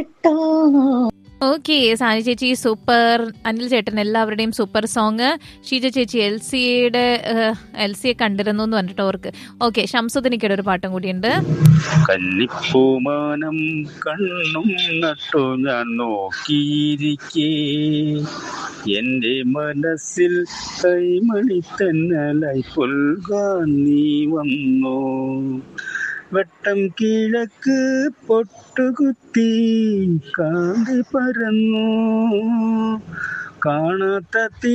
okay സാനി ചേച്ചി super Anil ചേട്ടൻ എല്ലാവരുടെയും സൂപ്പർ സോങ് ഷീജ ചേച്ചി എൽ സിയുടെ എൽ സിയെ കണ്ടിരുന്നു എന്ന് പറഞ്ഞിട്ട് ഓർക്ക് ഓക്കെ ഷംസുദിനിക്കയുടെ ഒരു പാട്ടും കൂടിയുണ്ട് കന്നിപ്പൂമാനം കണ്ണും നട്ടു ഞാൻ നോക്കിയിരിക്കേ എന്റെ മനസ്സിൽ കൈമണി തന്നലായി പുൽകാൻ നീ വന്നു വെട്ടം കിഴക്ക് പൊട്ടുകുത്തി കാന്തി പരന്നു കാണാത്ത